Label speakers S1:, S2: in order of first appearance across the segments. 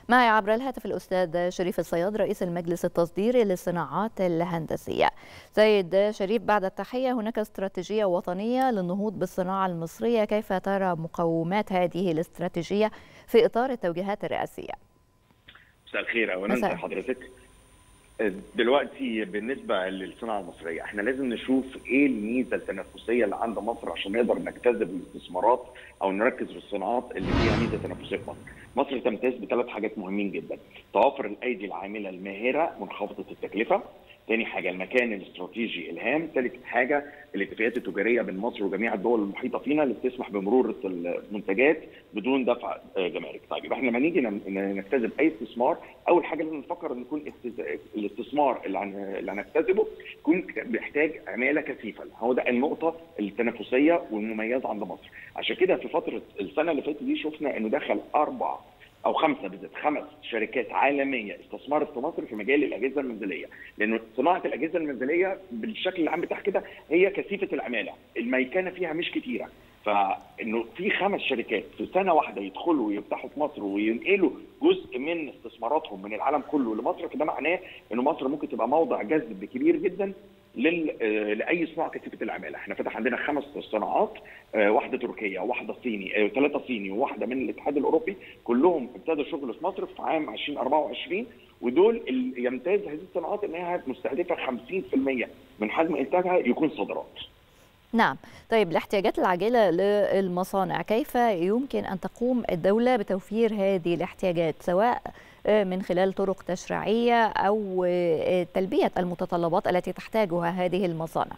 S1: معي عبر الهاتف الأستاذ شريف الصياد رئيس المجلس التصديري للصناعات الهندسية سيد شريف بعد التحية هناك استراتيجية وطنية للنهوض بالصناعة المصرية كيف ترى مقومات هذه الاستراتيجية في إطار التوجيهات الرئاسية
S2: مساء الخير اولا
S1: مساء.
S2: حضرتك دلوقتي بالنسبه للصناعه المصريه احنا لازم نشوف ايه الميزه التنافسيه اللي عند مصر عشان نقدر نجتذب الاستثمارات او نركز في الصناعات اللي فيها ميزه تنافسيه في مصر. مصر تمتاز بثلاث حاجات مهمين جدا، توافر الايدي العامله الماهره منخفضه التكلفه، تاني حاجه المكان الاستراتيجي الهام، ثالث حاجه الاتفاقيات التجاريه بين مصر وجميع الدول المحيطه فينا اللي بتسمح بمرور المنتجات بدون دفع آه، جمارك. طيب يبقى احنا لما نيجي نم- نجتذب اي استثمار اول حاجه لازم نفكر ان يكون استز- الاستثمار اللي هن- اللي هنجتذبه يكون بيحتاج عماله كثيفه، هو ده النقطه التنافسيه والمميزه عند مصر. عشان كده في فتره السنه اللي فاتت دي شفنا انه دخل اربع او خمسه بالذات خمس شركات عالميه استثمرت في مصر في مجال الاجهزه المنزليه لانه صناعه الاجهزه المنزليه بالشكل العام بتاعها كده هي كثيفه العماله الميكنه فيها مش كتيره فانه في خمس شركات في سنه واحده يدخلوا ويفتحوا في مصر وينقلوا جزء من استثماراتهم من العالم كله لمصر فده معناه ان مصر ممكن تبقى موضع جذب كبير جدا لل... آه، لاي صناعه كثيفه العماله، احنا فتح عندنا خمس صناعات آه، واحده تركيه وواحده صيني ثلاثه صيني وواحده من الاتحاد الاوروبي كلهم ابتدوا شغل في مصر في عام 2024 ودول ال- يمتاز هذه الصناعات انها مستهدفه 50% من حجم انتاجها يكون صادرات.
S1: نعم طيب الاحتياجات العاجلة للمصانع كيف يمكن أن تقوم الدولة بتوفير هذه الاحتياجات سواء آه، من خلال طرق تشريعية أو آه، تلبية المتطلبات التي تحتاجها هذه المصانع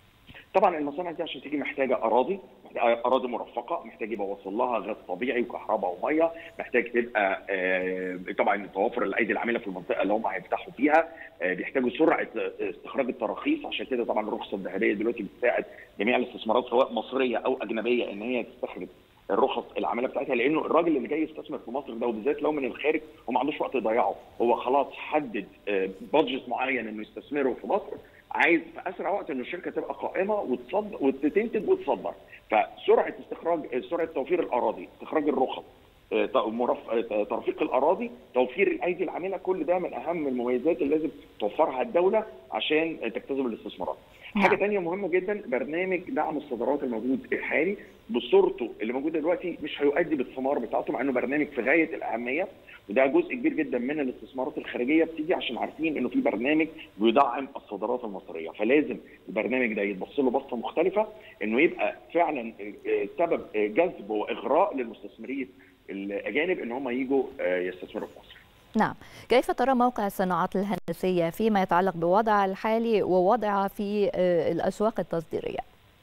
S2: طبعا المصانع دي عشان تيجي محتاجه اراضي محتاجة اراضي مرفقه محتاج يبقى وصل لها غاز طبيعي وكهرباء وميه محتاج تبقى آه، طبعا توافر الايدي العامله في المنطقه اللي هم هيفتحوا فيها آه، بيحتاجوا سرعه استخراج التراخيص عشان كده طبعا الرخصه الذهبيه دلوقتي بتساعد جميع الاستثمارات سواء مصريه او اجنبيه ان هي تستخرج الرخص العماله بتاعتها لانه الراجل اللي جاي يستثمر في مصر ده وبالذات لو من الخارج هو ما عندوش وقت يضيعه هو خلاص حدد بادجت معين انه يستثمره في مصر عايز في اسرع وقت ان الشركه تبقى قائمه وتصدر وتنتج وتصدر فسرعه استخراج سرعه توفير الاراضي استخراج الرخص آه، ت- مرف- آه، ترفيق الاراضي توفير الايدي العامله كل ده من اهم المميزات اللي لازم توفرها الدوله عشان تجتذب الاستثمارات
S1: نعم.
S2: حاجه تانية مهمه جدا برنامج دعم الصادرات الموجود الحالي بصورته اللي موجوده دلوقتي مش هيؤدي بالثمار بتاعته مع انه برنامج في غايه الاهميه وده جزء كبير جدا من الاستثمارات الخارجيه بتيجي عشان عارفين انه في برنامج بيدعم الصادرات المصريه فلازم البرنامج ده يتبص له بصه مختلفه انه يبقى فعلا آه، سبب آه، جذب واغراء للمستثمرين الاجانب ان هم يجوا آه، يستثمروا في مصر
S1: نعم كيف ترى موقع الصناعات الهندسية فيما يتعلق بوضعها الحالي ووضعها في آه، الأسواق التصديرية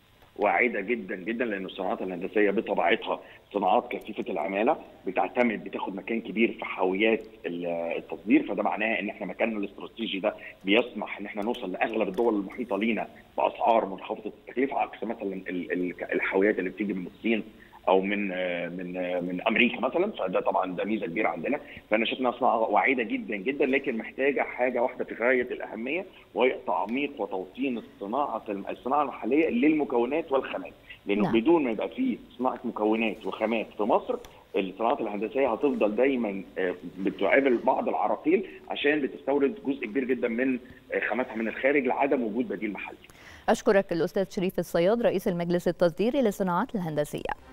S2: واعده جدا جدا لان الصناعات الهندسيه بطبيعتها صناعات كثيفه العماله بتعتمد بتاخد مكان كبير في حاويات ال- التصدير فده معناه ان احنا مكاننا الاستراتيجي ده بيسمح ان احنا نوصل لاغلب الدول المحيطه لينا باسعار منخفضه التكلفه عكس مثلا ال- ال- الحاويات اللي بتيجي من الصين او من آه، من آه، من امريكا مثلا فده طبعا ده ميزه كبيره عندنا فانا شايف انها صناعه واعده جدا جدا لكن محتاجه حاجه واحده في غايه الاهميه وهي تعميق وتوطين الصناعه الصناعه المحليه للمكونات والخامات لانه
S1: نعم.
S2: بدون ما يبقى فيه صناعه مكونات وخامات في مصر الصناعات الهندسيه هتفضل دايما آه، بتقابل بعض العراقيل عشان بتستورد جزء كبير جدا من آه، خاماتها من الخارج لعدم وجود بديل محلي
S1: أشكرك الأستاذ شريف الصياد رئيس المجلس التصديري للصناعات الهندسية